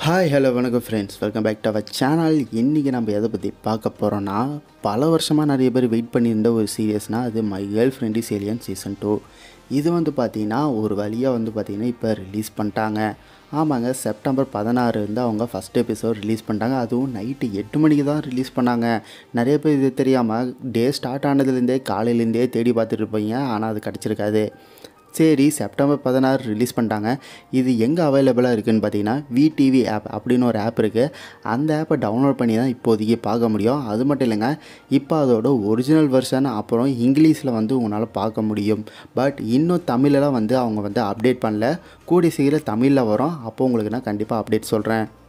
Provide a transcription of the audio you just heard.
hi hello வணக்கம் friends welcome back to our channel இன்றைக்கி நம்ம எதை பற்றி பார்க்க போகிறோன்னா பல வருஷமாக நிறைய பேர் வெயிட் பண்ணியிருந்த ஒரு சீரியஸ்னால் அது my girlfriend is alien season two இது வந்து பார்த்திங்கன்னா ஒரு வழியாக வந்து பார்த்திங்கன்னா இப்போ ரிலீஸ் பண்ணிட்டாங்க ஆமாங்க செப்டம்பர் பதினாறு வந்து அவங்க ஃபஸ்ட் எபிசோட் ரிலீஸ் பண்ணிட்டாங்க அதுவும் நைட்டு எட்டு மணிக்கு தான் ரிலீஸ் பண்ணாங்க நிறைய பேர் இது தெரியாமல் டே ஸ்டார்ட் ஆனதுலேருந்தே காலையிலேருந்தே தேடி பார்த்துட்டு இருப்பீங்க ஆனால் அது கிடச்சிருக்காது சரி செப்டம்பர் பதினாறு ரிலீஸ் பண்ணிட்டாங்க இது எங்கே அவைலபிளாக இருக்குதுன்னு பார்த்தீங்கன்னா விடிவி ஆப் அப்படின்னு ஒரு ஆப் இருக்குது அந்த ஆப்பை டவுன்லோட் பண்ணி தான் இப்போதைக்கு பார்க்க முடியும் அது மட்டும் இல்லைங்க இப்போ அதோட ஒரிஜினல் வெர்ஷன் அப்புறம் இங்கிலீஷில் வந்து உங்களால் பார்க்க முடியும் பட் இன்னும் தமிழெலாம் வந்து அவங்க வந்து அப்டேட் பண்ணல கூடிய சீக்கிரம் தமிழில் வரும் அப்போ உங்களுக்கு நான் கண்டிப்பாக அப்டேட் சொல்கிறேன்